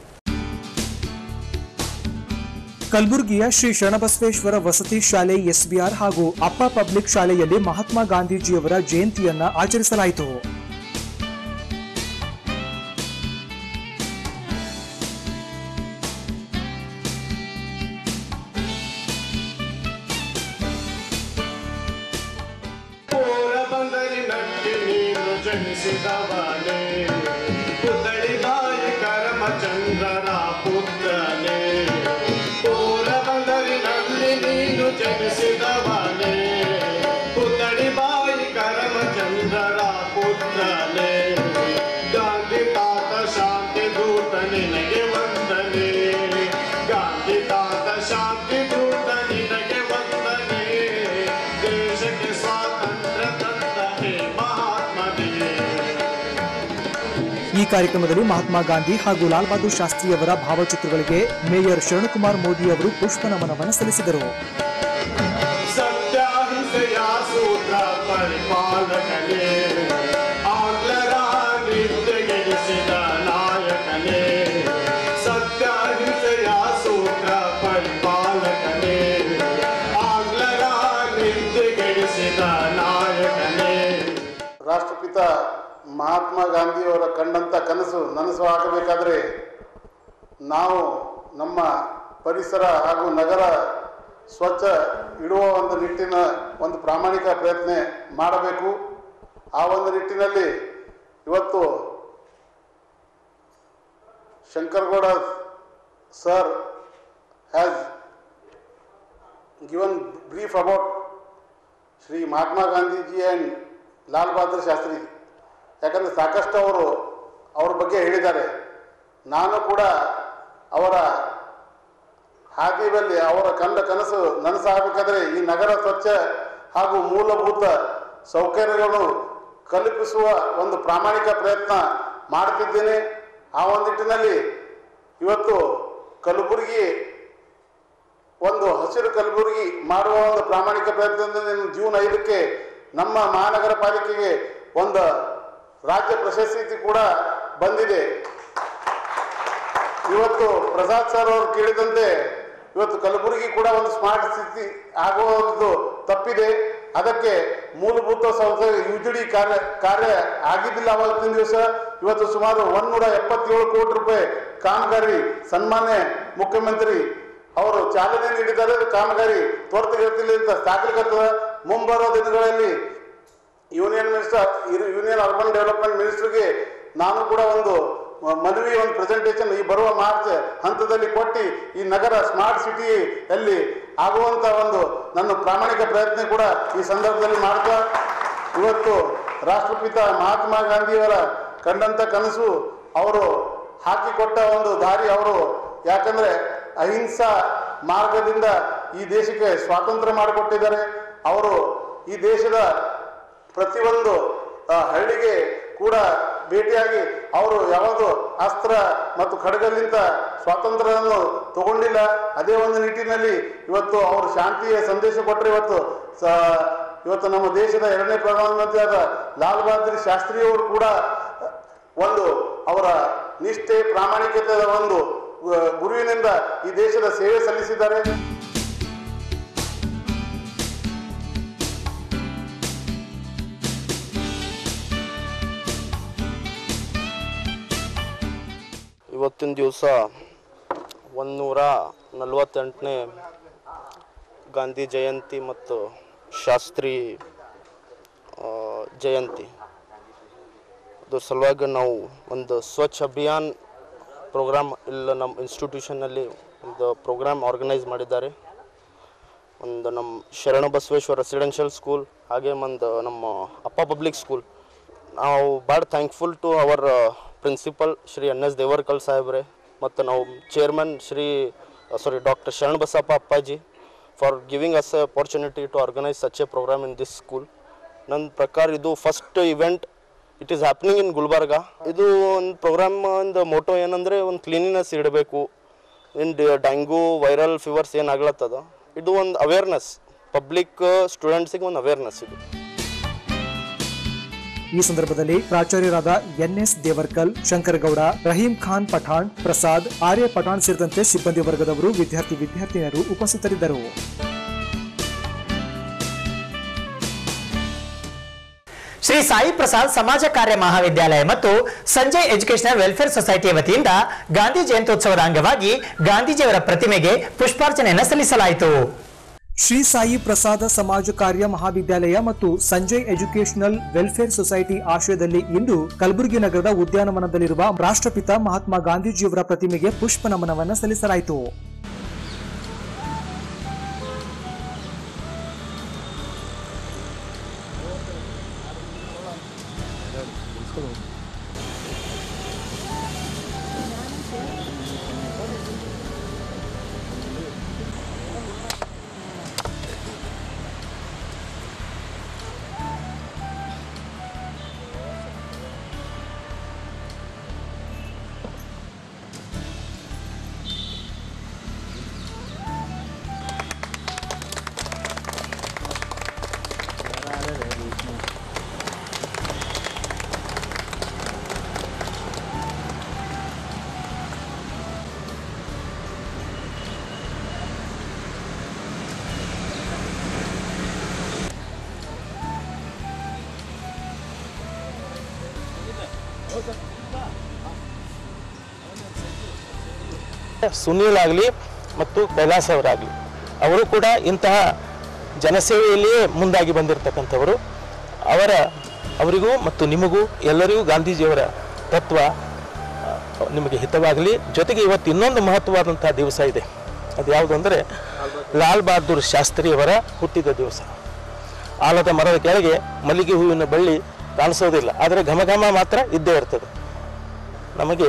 ಕಲಬುರಗಿಯ ಶ್ರೀ ಶರಣಬಸವೇಶ್ವರ ವಸತಿ ಶಾಲೆ ಎಸ್ಬಿಆರ್ ಹಾಗೂ ಅಪ್ಪ ಪಬ್ಲಿಕ್ ಶಾಲೆಯಲ್ಲಿ ಮಹಾತ್ಮ ಗಾಂಧೀಜಿಯವರ ಜಯಂತಿಯನ್ನ ಆಚರಿಸಲಾಯಿತು ಪೂರಬಂದರಿನಲ್ಲಿ ನೀನು ಜನಿಸಿದವನೇ ಪುತಳಿ ಬಾಯಿ ಕರಮಚಂದ್ರರ ಪುತ್ರನೇ ಪೂರಬಂದರಿನಲ್ಲಿ ನೀನು ಜನಿಸಿದವನೇ ಪುತಳಿ ಬಾಯಿ ಕರಮಚಂದ್ರರ ಪುತ್ರನೇ ಗಾಂಧಿ ತಾತ ಶಾಂತಿ ದೂತ ನಿನಗೆ ವಂದನೆ ಗಾಂಧಿ ತಾತ ಶಾಂತಿ ದೂತ ನಿನಗೆ ವಂದನೆ ದೇಶಕ್ಕೆ ಸ್ವಾತಂತ್ರ್ಯ ತಂದ ಹೇ ಮಹಾತ್ಮನೇ ಈ ಕಾರ್ಯಕ್ರಮದಲ್ಲಿ ಮಹಾತ್ಮ ಗಾಂಧಿ ಹಾಗೂ ಲಾಲ್ ಬಹದ್ದೂರ್ ಶಾಸ್ತ್ರಿಯವರ ಭಾವಚಿತ್ರಗಳಿಗೆ ಮೇಯರ್ ಶರಣಕುಮಾರ್ ಮೋದಿ ಅವರು ಪುಷ್ಪ ನಮನವನ್ನು ಸಲ್ಲಿಸಿದರು ಸತ್ಯಾಹಿಂಸೆಯ ಸೂತ್ರ ಪರಿಪಾಲಕನೇ ಆಂಗ್ಲರ ನಿತ್ಯಗೆನಿಸಿದ ನಾಯಕನೇ ಸತ್ಯಾಹಿಂಸೆಯ ಸೂತ್ರ ಪರಿಪಾಲಕನೇ ಆಂಗ್ಲರ ನಿತ್ಯಗೆನಿಸಿದ ನಾಯಕನೇ ರಾಷ್ಟ್ರಪಿತ ಮಹಾತ್ಮ ಗಾಂಧಿಯವರ ಕಂಡಂಥ ಕನಸು ನನಸು ಆಗಬೇಕಾದರೆ ನಾವು ನಮ್ಮ ಪರಿಸರ ಹಾಗೂ ನಗರ ಸ್ವಚ್ಛ ಇಡುವ ಒಂದು ನಿಟ್ಟಿನ ಒಂದು ಪ್ರಾಮಾಣಿಕ ಪ್ರಯತ್ನ ಮಾಡಬೇಕು ಆ ಒಂದು ನಿಟ್ಟಿನಲ್ಲಿ ಇವತ್ತು Shankargouda sir has given brief about Shri Mahatma Gandhiji and Lal Bahadur Shastri ಯಾಕಂದರೆ ಸಾಕಷ್ಟು ಅವರು ಅವ್ರ ಬಗ್ಗೆ ಹೇಳಿದ್ದಾರೆ ನಾನು ಕೂಡ ಅವರ ಹಾದಿಯಲ್ಲಿ ಅವರ ಕಂಡ ಕನಸು ನನಸಾಗಬೇಕಾದ್ರೆ ಈ ನಗರ ಸ್ವಚ್ಛ ಹಾಗೂ ಮೂಲಭೂತ ಸೌಕರ್ಯಗಳನ್ನು ಕಲ್ಪಿಸುವ ಒಂದು ಪ್ರಾಮಾಣಿಕ ಪ್ರಯತ್ನ ಮಾಡ್ತಿದ್ದೇನೆ ಆ ಒಂದು ನಿಟ್ಟಿನಲ್ಲಿ ಇವತ್ತು ಕಲಬುರಗಿ ಒಂದು ಹಸಿರು ಕಲಬುರಗಿ ಮಾಡುವ ಒಂದು ಪ್ರಾಮಾಣಿಕ ಪ್ರಯತ್ನದಿಂದ ಜೂನ್ ಐದಕ್ಕೆ ನಮ್ಮ ಮಹಾನಗರ ಪಾಲಿಕೆಗೆ ಒಂದು ರಾಜ್ಯ ಪ್ರಶಸ್ತಿ ಕೂಡ ಬಂದಿದೆ ಇವತ್ತು ಪ್ರಸಾದ್ ಸರ್ ಅವರು ಕೇಳಿದಂತೆ ಇವತ್ತು ಕಲಬುರಗಿ ಕೂಡ ಒಂದು ಸ್ಮಾರ್ಟ್ ಸಿಟಿ ಆಗುವ ಒಂದು ತಪ್ಪಿದೆ ಅದಕ್ಕೆ ಮೂಲಭೂತ ಸೌಕರ್ಯ ಯುಜಿಡಿ ಕಾರ್ಯ ಕಾರ್ಯ ಆಗಿದ್ದಿಲ್ಲ ಅವತ್ತಿನ ದಿವಸ ಇವತ್ತು ಸುಮಾರು ಒಂದೂರ ಎಪ್ಪತ್ತೇಳು ಕೋಟಿ ರೂಪಾಯಿ ಕಾಮಗಾರಿ ಸನ್ಮಾನ್ಯ ಮುಖ್ಯಮಂತ್ರಿ ಅವರು ಚಾಲನೆ ನೀಡಿದ್ದಾರೆ ಅದು ಕಾಮಗಾರಿ ತ್ವರಿತಗತಿಯಲ್ಲಿ ಅಂತ ಸಾಗಲಿಕತ್ತದ ಮುಂಬರುವ ದಿನಗಳಲ್ಲಿ union minister union urban development ಮಿನಿಸ್ಟರ್ಗೆ ನಾನು ಕೂಡ ಒಂದು ಮ- ಮನವಿ ಒಂದು ಪ್ರೆಸೆಂಟೇಷನ್ ಈ ಬರುವ ಮಾರ್ಚ್ ಹಂತದಲ್ಲಿ ಕೊಟ್ಟು ಈ ನಗರ ಸ್ಮಾರ್ಟ್ ಸಿಟಿಯಲ್ಲಿ ಆಗುವಂತ ಒಂದು ನನ್ನ ಪ್ರಾಮಾಣಿಕ ಪ್ರಯತ್ನ ಕೂಡ ಈ ಸಂದರ್ಭದಲ್ಲಿ ಮಾಡ್ತಾ ಇವತ್ತು ರಾಷ್ಟ್ರಪಿತ ಮಹಾತ್ಮ ಗಾಂಧಿಯವರ ಕಂಡಂತ ಕನಸು ಅವರು ಹಾಕಿಕೊಟ್ಟ ಒಂದು ದಾರಿ ಅವರು ಯಾಕಂದ್ರೆ ಅಹಿಂಸಾ ಮಾರ್ಗದಿಂದ ಈ ದೇಶಕ್ಕೆ ಸ್ವಾತಂತ್ರ್ಯ ಮಾಡಿಕೊಟ್ಟಿದ್ದಾರೆ ಅವರು ಈ ದೇಶದ ಪ್ರತಿಯೊಂದು ಆ, ಹಳ್ಳಿಗೆ ಕೂಡ ಭೇಟಿಯಾಗಿ ಅವರು ಯಾವುದು ಅಸ್ತ್ರ ಮತ್ತು ಖಡ್ಗಲಿಂದ ಸ್ವಾತಂತ್ರ್ಯವನ್ನು ತಗೊಂಡಿಲ್ಲ ಅದೇ ಒಂದು ನಿಟ್ಟಿನಲ್ಲಿ ಇವತ್ತು ಅವರು ಶಾಂತಿಯ ಸಂದೇಶ ಕೊಟ್ಟರೆ ಇವತ್ತು ಸ ಇವತ್ತು ನಮ್ಮ ದೇಶದ ಎರಡನೇ ಪ್ರಧಾನಮಂತ್ರಿ ಆದ ಲಾಲ್ ಬಹದ್ದೂರ್ ಶಾಸ್ತ್ರಿಯವರು ಕೂಡ ಒಂದು ಅವರ ನಿಷ್ಠೆ ಪ್ರಾಮಾಣಿಕತೆಯ ಒಂದು ಆ, ಗುರುವಿನಿಂದ ಈ ದೇಶದ ಸೇವೆ ಸಲ್ಲಿಸಿದ್ದಾರೆ ಇವತ್ತಿನ ದಿವಸ ಒಂದುನೂರ ನಲವತ್ತೆಂಟನೇ ಗಾಂಧಿ ಜಯಂತಿ ಮತ್ತು ಶಾಸ್ತ್ರಿ ಆ, ಜಯಂತಿ ಅದ್ರ ಸಲುವಾಗಿ ನಾವು ಒಂದು ಸ್ವಚ್ಛ ಅಭಿಯಾನ್ ಪ್ರೋಗ್ರಾಮ್ ಇಲ್ಲ ನಮ್ಮ ಇನ್ಸ್ಟಿಟ್ಯೂಷನ್ನಲ್ಲಿ ಒಂದು ಪ್ರೋಗ್ರಾಮ್ ಆರ್ಗನೈಸ್ ಮಾಡಿದ್ದಾರೆ ಒಂದು ನಮ್ಮ ಶರಣ ಬಸವೇಶ್ವರ ರೆಸಿಡೆನ್ಷಿಯಲ್ ಸ್ಕೂಲ್ ಹಾಗೆ ಒಂದು ನಮ್ಮ ಅಪ್ಪ ಪಬ್ಲಿಕ್ ಸ್ಕೂಲ್ ನಾವು ಭಾಳ thankful to our principal Shri N S Devarkal ಸಾಹೇಬ್ರೆ ಮತ್ತು ನಾವು chairman Shri sorry doctor Sharanabasappa Appaji for giving us a opportunity to organise such a programme in this school ನನ್ನ ಪ್ರಕಾರ ಇದು first event it is happening in Gulbarga ಇದು ಒಂದು ಪ್ರೋಗ್ರಾಮ್ ಒಂದು ಮೋಟೋ ಏನಂದರೆ ಒಂದು ಕ್ಲೀನಿನೆಸ್ ಇಡಬೇಕು ಇನ್ ಡೆಂಗು ವೈರಲ್ ಫೀವರ್ಸ್ ಏನು ಆಗ್ಲತ್ತದ ಇದು ಒಂದು ಅವೇರ್ನೆಸ್ ಪಬ್ಲಿಕ್ ಸ್ಟೂಡೆಂಟ್ಸಿಗೆ ಒಂದು ಅವೇರ್ನೆಸ್ ಇದು ಈ ಸಂದರ್ಭದಲ್ಲಿ ಪ್ರಾಚಾರ್ಯರಾದ ಎನ್ಎಸ್ ದೇವರ್ಕಲ್ ಶಂಕರಗೌಡ ರಹೀಂ ಖಾನ್ ಪಠಾಣ್ ಪ್ರಸಾದ್ ಆರ್ಯ ಪಠಾಣ್ ಸೇರಿದಂತೆ ಸಿಬ್ಬಂದಿ ವರ್ಗದವರು ವಿದ್ಯಾರ್ಥಿ ವಿದ್ಯಾರ್ಥಿನಿಯರು ಉಪಸ್ಥಿತರಿದ್ದರು ಶ್ರೀ ಸಾಯಿ ಪ್ರಸಾದ್ ಸಮಾಜ ಕಾರ್ಯ ಮಹಾವಿದ್ಯಾಲಯ ಮತ್ತು ಸಂಜಯ್ ಎಜುಕೇಶನಲ್ ವೆಲ್ಫೇರ್ ಸೊಸೈಟಿಯ ವತಿಯಿಂದ ಗಾಂಧಿ ಜಯಂತ್ಯೋತ್ಸವದ ಅಂಗವಾಗಿ ಗಾಂಧೀಜಿಯವರ ಪ್ರತಿಮೆಗೆ ಪುಷ್ಪಾರ್ಚನೆಯನ್ನು ಸಲ್ಲಿಸಲಾಯಿತು ಶ್ರೀ ಸಾಯಿ ಪ್ರಸಾದ ಸಮಾಜ ಕಾರ್ಯ ಮಹಾವಿದ್ಯಾಲಯ ಮತ್ತು ಸಂಜಯ್ ಎಜುಕೇಶನಲ್ ವೆಲ್ಫೇರ್ ಸೊಸೈಟಿ ಆಶ್ರಯದಲ್ಲಿ ಇಂದು ಕಲಬುರಗಿ ನಗರದ ಉದ್ಯಾನವನದಲ್ಲಿರುವ ರಾಷ್ಟ್ರಪಿತ ಮಹಾತ್ಮ ಗಾಂಧೀಜಿಯವರ ಪ್ರತಿಮೆಗೆ ಪುಷ್ಪ ನಮನವನ್ನು ಸಲ್ಲಿಸಲಾಯಿತು ಸುನೀಲ್ ಆಗಲಿ ಮತ್ತು ಕೈಲಾಸ್ ಅವರಾಗಲಿ ಅವರು ಕೂಡ ಇಂತಹ ಜನಸೇವೆಯಲ್ಲಿಯೇ ಮುಂದಾಗಿ ಬಂದಿರತಕ್ಕಂಥವರು ಅವರ ಅವರಿಗೂ ಮತ್ತು ನಿಮಗೂ ಎಲ್ಲರಿಗೂ ಗಾಂಧೀಜಿಯವರ ತತ್ವ ಆ, ನಿಮಗೆ ಹಿತವಾಗಲಿ ಜೊತೆಗೆ ಇವತ್ತು ಇನ್ನೊಂದು ಮಹತ್ವವಾದಂತಹ ದಿವಸ ಇದೆ ಅದು ಯಾವುದು ಅಂದರೆ ಲಾಲ್ ಬಹದ್ದೂರ್ ಶಾಸ್ತ್ರಿಯವರ ಹುಟ್ಟಿದ ದಿವಸ ಆಲದ ಮರದ ಕೆಳಗೆ ಮಲ್ಲಿಗೆ ಹೂವಿನ ಬಳ್ಳಿ ಕಾಣಿಸೋದಿಲ್ಲ ಆದರೆ ಘಮ ಘಮ ಮಾತ್ರ ಇದ್ದೇ ಇರ್ತದೆ ನಮಗೆ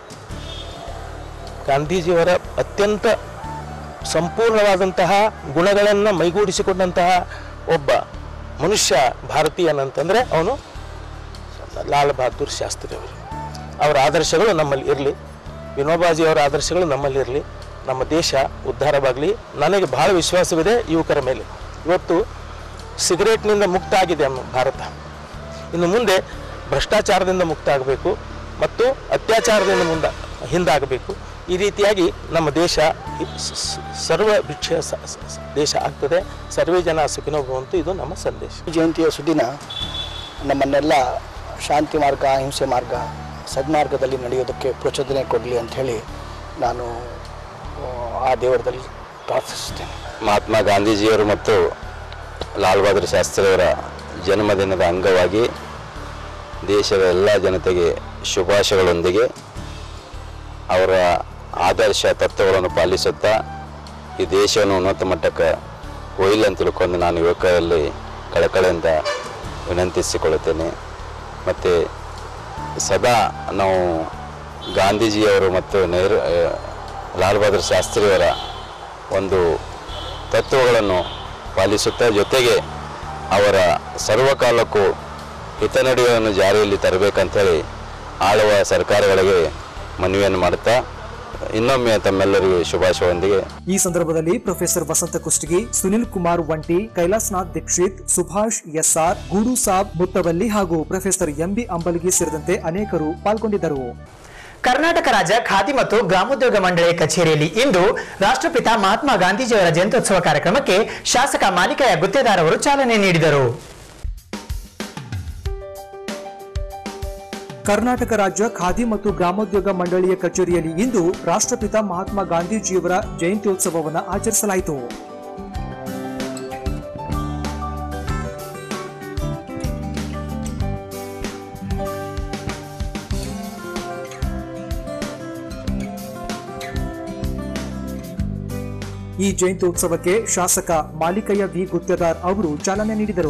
ಗಾಂಧೀಜಿಯವರ ಅತ್ಯಂತ ಸಂಪೂರ್ಣವಾದಂತಹ ಗುಣಗಳನ್ನು ಮೈಗೂಡಿಸಿಕೊಂಡಂತಹ ಒಬ್ಬ ಮನುಷ್ಯ ಭಾರತೀಯನಂತಂದರೆ ಅವನು ಲಾಲ್ ಬಹದ್ದೂರ್ ಶಾಸ್ತ್ರಿ ಅವರು ಅವರ ಆದರ್ಶಗಳು ನಮ್ಮಲ್ಲಿ ಇರಲಿ ವಿನೋಬಾಜಿಯವರ ಆದರ್ಶಗಳು ನಮ್ಮಲ್ಲಿ ಇರಲಿ ನಮ್ಮ ದೇಶ ಉದ್ಧಾರವಾಗಲಿ ನನಗೆ ಬಹಳ ವಿಶ್ವಾಸವಿದೆ ಯುವಕರ ಮೇಲೆ ಇವತ್ತು ಸಿಗರೇಟ್ನಿಂದ ಮುಕ್ತ ಆಗಿದೆ ನಮ್ಮ ಭಾರತ ಇನ್ನು ಮುಂದೆ ಭ್ರಷ್ಟಾಚಾರದಿಂದ ಮುಕ್ತ ಆಗಬೇಕು ಮತ್ತು ಅತ್ಯಾಚಾರದಿಂದ ಮುಂದೆ ಹಿಂದಾಗಬೇಕು ಈ ರೀತಿಯಾಗಿ ನಮ್ಮ ದೇಶ ಇ- ಸ- ಸ- ಸರ್ವ ಭಿಕ್ಷ ಸ- ಸ- ಸ- ದೇಶ ಆಗ್ತದೆ ಸರ್ವೇ ಜನ ಸುಖಿನೋ ಭವಂತು ಇದು ನಮ್ಮ ಸಂದೇಶ ಜಯಂತಿಯ ಸುದಿನ ನಮ್ಮನ್ನೆಲ್ಲ ಶಾಂತಿ ಮಾರ್ಗ ಅಹಿಂಸೆ ಮಾರ್ಗ ಸದ್ಮಾರ್ಗದಲ್ಲಿ ನಡೆಯೋದಕ್ಕೆ ಪ್ರಚೋದನೆ ಕೊಡಲಿ ಅಂಥೇಳಿ ನಾನು ಆ, ಆ ದೇವರದಲ್ಲಿ ಪ್ರಾರ್ಥಿಸುತ್ತೇನೆ ಮಹಾತ್ಮ ಗಾಂಧೀಜಿಯವರು ಮತ್ತು ಲಾಲ್ ಬಹದ್ದೂರ್ ಶಾಸ್ತ್ರಿಯವರ ಜನ್ಮದಿನದ ಅಂಗವಾಗಿ ದೇಶದ ಎಲ್ಲ ಜನತೆಗೆ ಶುಭಾಶಯಗಳೊಂದಿಗೆ ಅವರ ಆದರ್ಶ ತತ್ವಗಳನ್ನು ಪಾಲಿಸುತ್ತಾ ಈ ದೇಶವನ್ನು ಉನ್ನತ ಮಟ್ಟಕ್ಕೆ ಒಯ್ಲಿ ಅಂತ ತಿಳ್ಕೊಂಡು ನಾನು ಯುವಕರಲ್ಲಿ ಕಳಕಳಿಯಿಂದ ವಿನಂತಿಸಿಕೊಳ್ಳುತ್ತೇನೆ ಮತ್ತು ಸದಾ ನಾವು ಗಾಂಧೀಜಿಯವರು ಮತ್ತು ನೆಹರು ಆ, ಲಾಲ್ ಬಹದ್ದೂರ್ ಶಾಸ್ತ್ರಿಯವರ ಒಂದು ತತ್ವಗಳನ್ನು ಪಾಲಿಸುತ್ತಾ ಜೊತೆಗೆ ಅವರ ಸರ್ವಕಾಲಕ್ಕೂ ಹಿತನಡೆಯನ್ನು ಜಾರಿಯಲ್ಲಿ ತರಬೇಕಂತೇಳಿ ಆಳುವ ಸರ್ಕಾರಗಳಿಗೆ ಮನವಿಯನ್ನು ಮಾಡುತ್ತಾ ಇನ್ನೊಮ್ಮೆ ತಮ್ಮೆಲ್ಲರಿಗೂ ಶುಭಾಶಯದೊಂದಿಗೆ ಈ ಸಂದರ್ಭದಲ್ಲಿ ಪ್ರೊಫೆಸರ್ ವಸಂತ ಕುಷ್ಟಗಿ ಸುನಿಲ್ ಕುಮಾರ್ ವಂಟಿ ಕೈಲಾಸ್ನಾಥ್ ದೀಕ್ಷಿತ್ ಸುಭಾಷ್ ಎಸ್ಆರ್ ಗೂಡು ಸಾಬ್ ಮುತ್ತವಲ್ಲಿ ಹಾಗೂ ಪ್ರೊಫೆಸರ್ ಎಂಬಿ ಅಂಬಲ್ಗಿ ಸೇರಿದಂತೆ ಅನೇಕರು ಪಾಲ್ಗೊಂಡಿದ್ದರು ಕರ್ನಾಟಕ ರಾಜ್ಯ ಖಾದಿ ಮತ್ತು ಗ್ರಾಮೋದ್ಯೋಗ ಮಂಡಳಿ ಕಚೇರಿಯಲ್ಲಿ ಇಂದು ರಾಷ್ಟ್ರಪಿತ ಮಹಾತ್ಮ ಗಾಂಧೀಜಿಯವರ ಜಯಂತ್ಯೋತ್ಸವ ಕಾರ್ಯಕ್ರಮಕ್ಕೆ ಶಾಸಕ ಮಾಲಿಕಯ್ಯ ಗುತ್ತೇದಾರ್ ಅವರು ಚಾಲನೆ ನೀಡಿದರು ಕರ್ನಾಟಕ ರಾಜ್ಯ ಖಾದಿ ಮತ್ತು ಗ್ರಾಮೋದ್ಯೋಗ ಮಂಡಳಿಯ ಕಚೇರಿಯಲ್ಲಿ ಇಂದು ರಾಷ್ಟ್ರಪಿತ ಮಹಾತ್ಮ ಗಾಂಧೀಜಿಯವರ ಜಯಂತ್ಯೋತ್ಸವವನ್ನು ಆಚರಿಸಲಾಯಿತು ಈ ಜಯಂತ್ಯೋತ್ಸವಕ್ಕೆ ಶಾಸಕ ಮಾಲಿಕಯ್ಯ ವಿ ಗುತ್ತೇದಾರ್ ಅವರು ಚಾಲನೆ ನೀಡಿದರು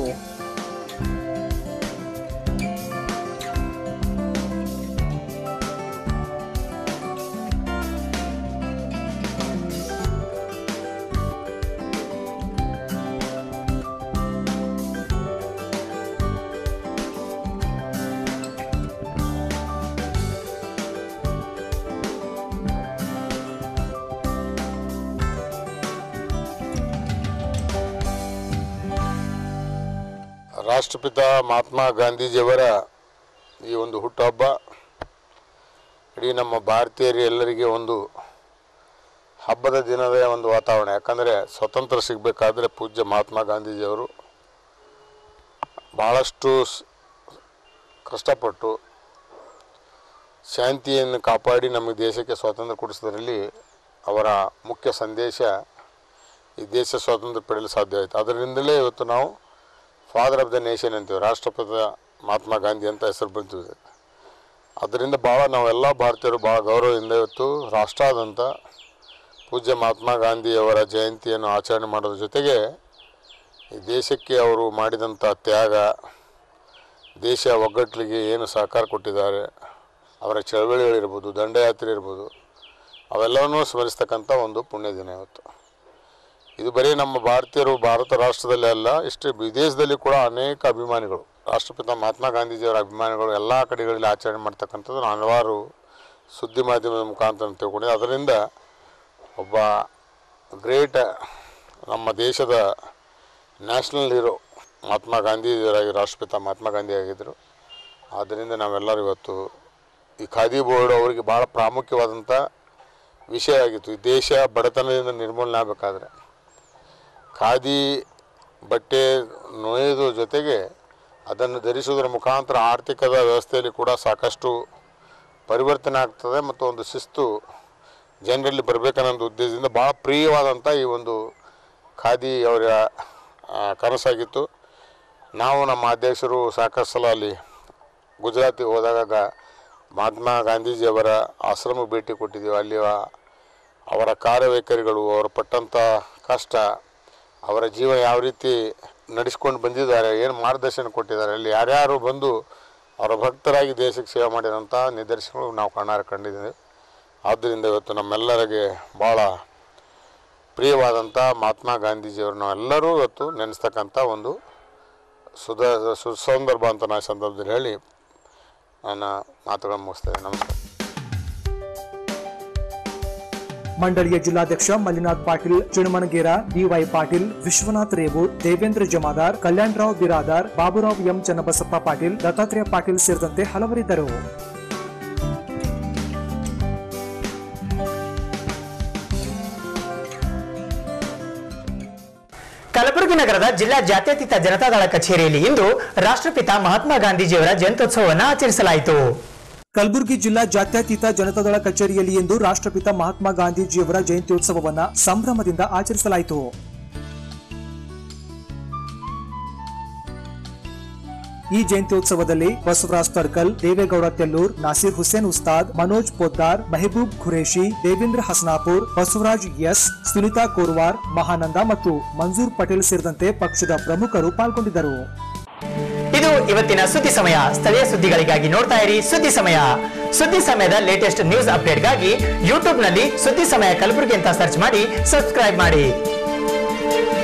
ರಾಷ್ಟ್ರಪಿತ ಮಹಾತ್ಮ ಗಾಂಧೀಜಿಯವರ ಈ ಒಂದು ಹುಟ್ಟುಹಬ್ಬ ಇಡೀ ನಮ್ಮ ಭಾರತೀಯರು ಎಲ್ಲರಿಗೆ ಒಂದು ಹಬ್ಬದ ದಿನದ ಒಂದು ವಾತಾವರಣ ಯಾಕಂದರೆ ಸ್ವತಂತ್ರ ಸಿಗಬೇಕಾದ್ರೆ ಪೂಜ್ಯ ಮಹಾತ್ಮ ಗಾಂಧೀಜಿಯವರು ಭಾಳಷ್ಟು ಸ್- ಕಷ್ಟಪಟ್ಟು ಶಾಂತಿಯನ್ನು ಕಾಪಾಡಿ ನಮಗೆ ದೇಶಕ್ಕೆ ಸ್ವಾತಂತ್ರ್ಯ ಕೊಡಿಸೋದ್ರಲ್ಲಿ ಅವರ ಮುಖ್ಯ ಸಂದೇಶ ಈ ದೇಶ ಸ್ವಾತಂತ್ರ್ಯ ಪಡೆಯಲು ಸಾಧ್ಯ ಆಯಿತು ಅದರಿಂದಲೇ ಇವತ್ತು ನಾವು ಫಾದರ್ ಆಫ್ ದ ನೇಷನ್ ಅಂತೀವಿ ರಾಷ್ಟ್ರಪಿತ ಮಹಾತ್ಮ ಗಾಂಧಿ ಅಂತ ಹೆಸರು ಬಂತೀವಿ ಅದರಿಂದ ಭಾಳ ನಾವೆಲ್ಲ ಭಾರತೀಯರು ಭಾಳ ಗೌರವದಿಂದ ಇವತ್ತು ರಾಷ್ಟ್ರಾದ್ಯಂತ ಪೂಜ್ಯ ಮಹಾತ್ಮ ಗಾಂಧಿಯವರ ಜಯಂತಿಯನ್ನು ಆಚರಣೆ ಮಾಡೋದ್ರ ಜೊತೆಗೆ ಈ ದೇಶಕ್ಕೆ ಅವರು ಮಾಡಿದಂಥ ತ್ಯಾಗ ದೇಶ ಒಗ್ಗಟ್ಟಿಗೆ ಏನು ಸಹಕಾರ ಕೊಟ್ಟಿದ್ದಾರೆ ಅವರ ಚಳವಳಿಗಳಿರ್ಬೋದು ದಂಡಯಾತ್ರೆ ಇರ್ಬೋದು ಅವೆಲ್ಲವನ್ನೂ ಸ್ಮರಿಸ್ತಕ್ಕಂಥ ಒಂದು ಪುಣ್ಯ ದಿನ ಇವತ್ತು ಇದು ಬರೀ ನಮ್ಮ ಭಾರತೀಯರು ಭಾರತ ರಾಷ್ಟ್ರದಲ್ಲಿ ಅಲ್ಲ ಇಷ್ಟು ವಿದೇಶದಲ್ಲಿ ಕೂಡ ಅನೇಕ ಅಭಿಮಾನಿಗಳು ರಾಷ್ಟ್ರಪಿತ ಮಹಾತ್ಮ ಗಾಂಧೀಜಿಯವರ ಅಭಿಮಾನಿಗಳು ಎಲ್ಲ ಕಡೆಗಳಲ್ಲಿ ಆಚರಣೆ ಮಾಡ್ತಕ್ಕಂಥದ್ದು ನಾನು ಹಲವಾರು ಸುದ್ದಿ ಮಾಧ್ಯಮದ ಮುಖಾಂತರ ತಿಳ್ಕೊಂಡಿದ್ದೆ ಅದರಿಂದ ಒಬ್ಬ ಗ್ರೇಟ್ ನಮ್ಮ ದೇಶದ ನ್ಯಾಷನಲ್ ಹೀರೋ ಮಹಾತ್ಮ ಗಾಂಧೀಜಿಯವರಾಗಿ ರಾಷ್ಟ್ರಪಿತ ಮಹಾತ್ಮ ಗಾಂಧಿ ಆಗಿದ್ದರು ಆದ್ದರಿಂದ ನಾವೆಲ್ಲರೂ ಇವತ್ತು ಈ ಖಾದಿ ಬೋರ್ಡ್ ಅವರಿಗೆ ಭಾಳ ಪ್ರಾಮುಖ್ಯವಾದಂಥ ವಿಷಯ ಆಗಿತ್ತು ಈ ದೇಶ ಬಡತನದಿಂದ ನಿರ್ಮೂಲನೆ ಆಗಬೇಕಾದ್ರೆ ಖಾದಿ ಬಟ್ಟೆ ನೇಯೋದ್ರ ಜೊತೆಗೆ ಅದನ್ನು ಧರಿಸುವುದರ ಮುಖಾಂತರ ಆರ್ಥಿಕದ ವ್ಯವಸ್ಥೆಯಲ್ಲಿ ಕೂಡ ಸಾಕಷ್ಟು ಪರಿವರ್ತನೆ ಆಗ್ತದೆ ಮತ್ತು ಒಂದು ಶಿಸ್ತು ಜನರಲ್ಲಿ ಬರಬೇಕನ್ನೋ ಉದ್ದೇಶದಿಂದ ಭಾಳ ಪ್ರಿಯವಾದಂಥ ಈ ಒಂದು ಖಾದಿ ಅವರ ಆ, ಕನಸಾಗಿತ್ತು ನಾವು ನಮ್ಮ ಅಧ್ಯಕ್ಷರು ಸಾಕಷ್ಟು ಸಲ ಅಲ್ಲಿ ಗುಜರಾತಿಗೆ ಹೋದಾಗ ಮಹಾತ್ಮ ಗಾಂಧೀಜಿಯವರ ಆಶ್ರಮ ಭೇಟಿ ಕೊಟ್ಟಿದ್ದೀವಿ ಅಲ್ಲಿ ಆ- ಅವರ ಕಾರ್ಯವೈಖರಿಗಳು ಅವರು ಪಟ್ಟಂಥ ಕಷ್ಟ ಅವರ ಜೀವ ಯಾವ ರೀತಿ ನಡೆಸ್ಕೊಂಡು ಬಂದಿದ್ದಾರೆ ಏನು ಮಾರ್ಗದರ್ಶನ ಕೊಟ್ಟಿದ್ದಾರೆ ಅಲ್ಲಿ ಯಾರ್ಯಾರು ಬಂದು ಅವರ ಭಕ್ತರಾಗಿ ದೇಶಕ್ಕೆ ಸೇವೆ ಮಾಡಿರೋಂಥ ನಿದರ್ಶನಗಳು ನಾವು ಕಣ್ಣಾರೆ ಕಂಡಿದ್ದೀವಿ ಆದ್ದರಿಂದ ಇವತ್ತು ನಮ್ಮೆಲ್ಲರಿಗೆ ಭಾಳ ಪ್ರಿಯವಾದಂಥ ಮಹಾತ್ಮ ಗಾಂಧೀಜಿಯವರು ನಾವೆಲ್ಲರೂ ಇವತ್ತು ನೆನೆಸ್ತಕ್ಕಂಥ ಒಂದು ಸುಧ ಸುಸಂದರ್ಭ ಅಂತ ನಾನು ಈ ಸಂದರ್ಭದಲ್ಲಿ ಹೇಳಿ ನನ್ನ ಮಾತುಗಳನ್ನು ಮುಗಿಸ್ತೇನೆ ನಮಸ್ಕಾರ ಮಂಡಳಿಯ ಜಿಲ್ಲಾಧ್ಯಕ್ಷ ಮಲ್ಲಿನಾಥ್ ಪಾಟೀಲ್ ಚಿಣಮಣಗೇರ ಡಿವೈ ಪಾಟೀಲ್ ವಿಶ್ವನಾಥ್ ರೇವು ದೇವೇಂದ್ರ ಜಮಾದಾರ್ ಕಲ್ಯಾಣರಾವ್ ಬಿರಾದಾರ್ ಬಾಬುರಾವ್ ಎಂ ಚನ್ನಬಸಪ್ಪ ಪಾಟೀಲ್ ದತ್ತಾತ್ರೇಯ ಪಾಟೀಲ್ ಸೇರಿದಂತೆ ಹಲವರಿದ್ದರು ಕಲಬುರಗಿ ನಗರದ ಜಿಲ್ಲಾ ಜಾತ್ಯತೀತ ಜನತಾದಳ ಕಚೇರಿಯಲ್ಲಿ ಇಂದು ರಾಷ್ಟ್ರಪಿತ ಮಹಾತ್ಮ ಗಾಂಧೀಜಿಯವರ ಜಯಂತ್ಯೋತ್ಸವವನ್ನು ಆಚರಿಸಲಾಯಿತು ಕಲಬುರಗಿ ಜಿಲ್ಲಾ ಜಾತ್ಯತೀತ ಜನತಾದಳ ಕಚೇರಿಯಲ್ಲಿ ಇಂದು ರಾಷ್ಟ್ರಪಿತ ಮಹಾತ್ಮ ಗಾಂಧೀಜಿಯವರ ಜಯಂತ್ಯೋತ್ಸವವನ್ನ ಸಂಭ್ರಮದಿಂದ ಆಚರಿಸಲಾಯಿತು ಈ ಜಯಂತ್ಯೋತ್ಸವದಲ್ಲಿ ಬಸವರಾಜ್ ತಡ್ಕಲ್ ದೇವೇಗೌಡ ತೆಲ್ಲೂರ್ ನಾಸೀರ್ ಹುಸೇನ್ ಉಸ್ತಾದ್ ಮನೋಜ್ ಪೊದ್ದಾರ್ ಮೆಹಬೂಬ್ ಖುರೇಶಿ ದೇವೇಂದ್ರ ಹಸನಾಪುರ್ ಬಸವರಾಜ್ ಎಸ್ ಸುನಿತಾ ಕೋರ್ವಾರ್ ಮಹಾನಂದ ಮತ್ತು ಮಂಜೂರ್ ಪಟೇಲ್ ಸೇರಿದಂತೆ ಪಕ್ಷದ ಪ್ರಮುಖರು ಪಾಲ್ಗೊಂಡಿದ್ದರು ಇದು ಇವತ್ತಿನ ಸುದ್ದಿ ಸಮಯ ಸ್ಥಳೀಯ ಸುದ್ದಿಗಳಿಗಾಗಿ ನೋಡ್ತಾ ಇರಿ ಸುದ್ದಿ ಸಮಯ ಸುದ್ದಿ ಸಮಯದ ಲೇಟೆಸ್ಟ್ ನ್ಯೂಸ್ ಅಪ್ಡೇಟ್ಗಾಗಿ ಯೂಟ್ಯೂಬ್ನಲ್ಲಿ ಸುದ್ದಿ ಸಮಯ ಕಲಬುರಗಿ ಅಂತ ಸರ್ಚ್ ಮಾಡಿ ಸಬ್ಸ್ಕ್ರೈಬ್ ಮಾಡಿ